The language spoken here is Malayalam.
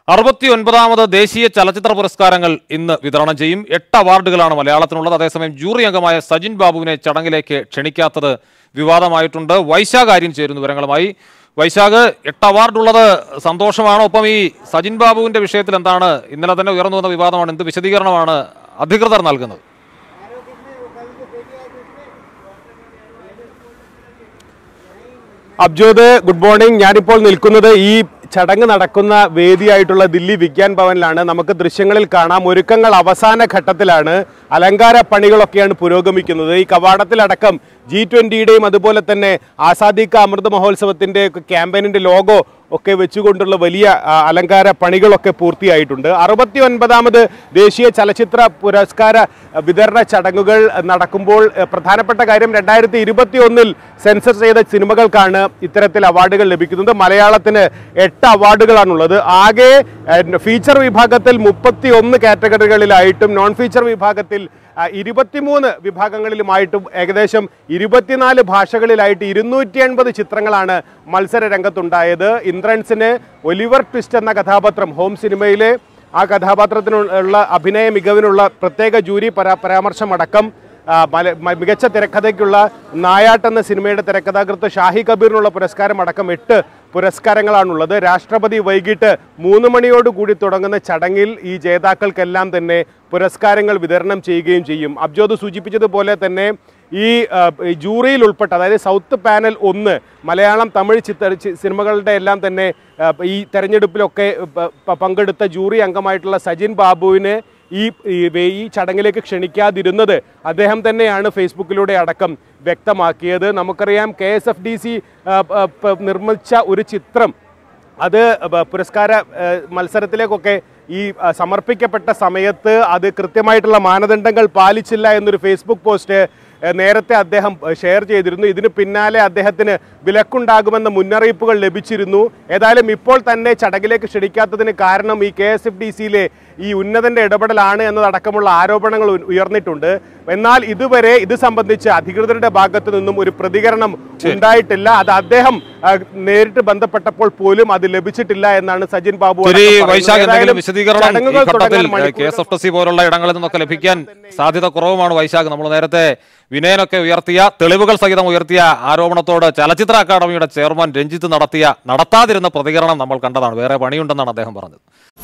അറുപത്തി ഒൻപതാമത് ദേശീയ ചലച്ചിത്ര പുരസ്കാരങ്ങൾ ഇന്ന് വിതരണം ചെയ്യും എട്ട് അവാർഡുകളാണ് മലയാളത്തിനുള്ളത് അതേസമയം ജൂറി അംഗമായ സജിൻ ബാബുവിനെ ചടങ്ങിലേക്ക് ക്ഷണിക്കാത്തത് വിവാദമായിട്ടുണ്ട് വൈശാഖ് ആര്യൻ ചേരുന്നു വിവരങ്ങളുമായി വൈശാഖ് എട്ട് അവാർഡുള്ളത് സന്തോഷമാണോ ഒപ്പം ഈ സജിൻ ബാബുവിന്റെ വിഷയത്തിൽ എന്താണ് ഇന്നലെ തന്നെ ഉയർന്നു വന്ന വിവാദമാണ് എന്ത് വിശദീകരണമാണ് അധികൃതർ നൽകുന്നത് അബ്ജോദ് ഗുഡ് മോർണിംഗ് ഞാനിപ്പോൾ നിൽക്കുന്നത് ഈ ചടങ്ങ് നടക്കുന്ന വേദിയായിട്ടുള്ള ദില്ലി വിജ്ഞാൻ ഭവനിലാണ് നമുക്ക് ദൃശ്യങ്ങളിൽ കാണാം ഒരുക്കങ്ങൾ അവസാന ഘട്ടത്തിലാണ് അലങ്കാര പണികളൊക്കെയാണ് പുരോഗമിക്കുന്നത് ഈ കവാടത്തിലടക്കം ജി ട്വൻ്റിയുടെയും അതുപോലെ തന്നെ ആസാദി കാ അമൃത് മഹോത്സവത്തിൻ്റെ ക്യാമ്പയിനിൻ്റെ ലോഗോ ഒക്കെ വെച്ചുകൊണ്ടുള്ള വലിയ ആ, അലങ്കാര പണികളൊക്കെ പൂർത്തിയായിട്ടുണ്ട് അറുപത്തി ഒൻപതാമത് ദേശീയ ചലച്ചിത്ര പുരസ്കാര ആ, വിതരണ ചടങ്ങുകൾ നടക്കുമ്പോൾ ആ, പ്രധാനപ്പെട്ട കാര്യം രണ്ടായിരത്തി ഇരുപത്തി ഒന്നിൽ സെൻസർ ചെയ്ത സിനിമകൾക്കാണ് ഇത്തരത്തിൽ അവാർഡുകൾ ലഭിക്കുന്നത് മലയാളത്തിന് എട്ട് അവാർഡുകളാണുള്ളത് ആകെ ആ, ഫീച്ചർ വിഭാഗത്തിൽ മുപ്പത്തി ഒന്ന് കാറ്റഗറികളിലായിട്ടും നോൺ ഫീച്ചർ വിഭാഗത്തിൽ ആ, ഇരുപത്തിമൂന്ന് വിഭാഗങ്ങളിലുമായിട്ടും ഏകദേശം ഇരുപത്തിനാല് ഭാഷകളിലായിട്ട് ഇരുന്നൂറ്റി എൺപത് ചിത്രങ്ങളാണ് മത്സര രംഗത്തുണ്ടായത് ഇന്ദ്രൻസിന് ഒലിവർ ട്വിസ്റ്റ് എന്ന കഥാപാത്രം ഹോം സിനിമയിലെ ആ കഥാപാത്രത്തിനുള്ള അഭിനയ മികവിനുള്ള പ്രത്യേക ജൂരി പരാ പരാമർശമടക്കം ആ, മല- മ- മികച്ച തിരക്കഥയ്ക്കുള്ള നായാട്ട് എന്ന സിനിമയുടെ തിരക്കഥാകൃത്ത് ഷാഹി കബീറിനുള്ള പുരസ്കാരം അടക്കം എട്ട് പുരസ്കാരങ്ങളാണുള്ളത് രാഷ്ട്രപതി വൈകിട്ട് മൂന്ന് മണിയോടുകൂടി തുടങ്ങുന്ന ചടങ്ങിൽ ഈ ജേതാക്കൾക്കെല്ലാം തന്നെ പുരസ്കാരങ്ങൾ വിതരണം ചെയ്യുകയും ചെയ്യും അബ്ജോദ് സൂചിപ്പിച്ചതുപോലെ തന്നെ ഈ ആ, ഈ ജൂറിയിൽ ഉൾപ്പെട്ട അതായത് സൗത്ത് പാനൽ ഒന്ന് മലയാളം തമിഴ് ചിത്ര ചി- സിനിമകളുടെ എല്ലാം തന്നെ ആ, ഈ തെരഞ്ഞെടുപ്പിലൊക്കെ പ- പ- പങ്കെടുത്ത ജൂറി അംഗമായിട്ടുള്ള സജിൻ ബാബുവിനെ ഈ ഈ വേ- ഈ ചടങ്ങിലേക്ക് ക്ഷണിക്കാതിരുന്നത് അദ്ദേഹം തന്നെയാണ് ഫേസ്ബുക്കിലൂടെ അടക്കം വ്യക്തമാക്കിയത് നമുക്കറിയാം K S F D C നിർമ്മിച്ച ഒരു ചിത്രം അത് ബ- പുരസ്കാര ഏഹ്, മത്സരത്തിലേക്കൊക്കെ ഈ അഹ്, സമർപ്പിക്കപ്പെട്ട സമയത്ത് അത് കൃത്യമായിട്ടുള്ള മാനദണ്ഡങ്ങൾ പാലിച്ചില്ല എന്നൊരു ഫേസ്ബുക്ക് പോസ്റ്റ് ഏഹ്, നേരത്തെ അദ്ദേഹം ഏഹ്, ഷെയർ ചെയ്തിരുന്നു ഇതിന് പിന്നാലെ അദ്ദേഹത്തിന് വിലക്കുണ്ടാകുമെന്ന മുന്നറിയിപ്പുകൾ ലഭിച്ചിരുന്നു ഏതായാലും ഇപ്പോൾ തന്നെ ചടങ്ങിലേക്ക് ക്ഷണിക്കാത്തതിന് കാരണം ഈ കെ എസ് എഫ് ഡി സിയിലെ ഈ ഉന്നതന്റെ ഇടപെടലാണ് എന്നതടക്കമുള്ള ആരോപണങ്ങൾ ഉ- ഉയർന്നിട്ടുണ്ട് എന്നാൽ ഇതുവരെ ഇത് സംബന്ധിച്ച് അധികൃതരുടെ ഭാഗത്തു നിന്നും ഒരു പ്രതികരണം ഉണ്ടായിട്ടില്ല അത് അദ്ദേഹം ആ, നേരിട്ട് ബന്ധപ്പെട്ടപ്പോൾ പോലും അത് ലഭിച്ചിട്ടില്ല എന്നാണ് സജിൻ ബാബു ശരി അടക്കം പറയുന്നത്. വൈശാഖ് എന്തെങ്കിലും ഏതായാലും വിശദീകരണം ഈ ചടങ്ങുകൾ ഘട്ടത്തിൽ തുടങ്ങാൻ കെ മണിക്കൂറുകൾ എസ് എഫ് ടി സി പോലുള്ള ഇടങ്ങളിൽ നിന്നൊക്കെ ലഭിക്കാൻ സാധ്യത കുറവുമാണ് വൈശാഖ് നമ്മൾ നേരത്തെ വിനയനൊക്കെ ഉയർത്തിയ തെളിവുകൾ സഹിതം ഉയർത്തിയ ആരോപണത്തോട് ചലച്ചിത്ര അക്കാദമിയുടെ ചെയർമാൻ രഞ്ജിത്ത് നടത്തിയ നടത്താതിരുന്ന പ്രതികരണം നമ്മൾ കണ്ടതാണ് വേറെ പണിയുണ്ടെന്നാണ് അദ്ദേഹം പറഞ്ഞത്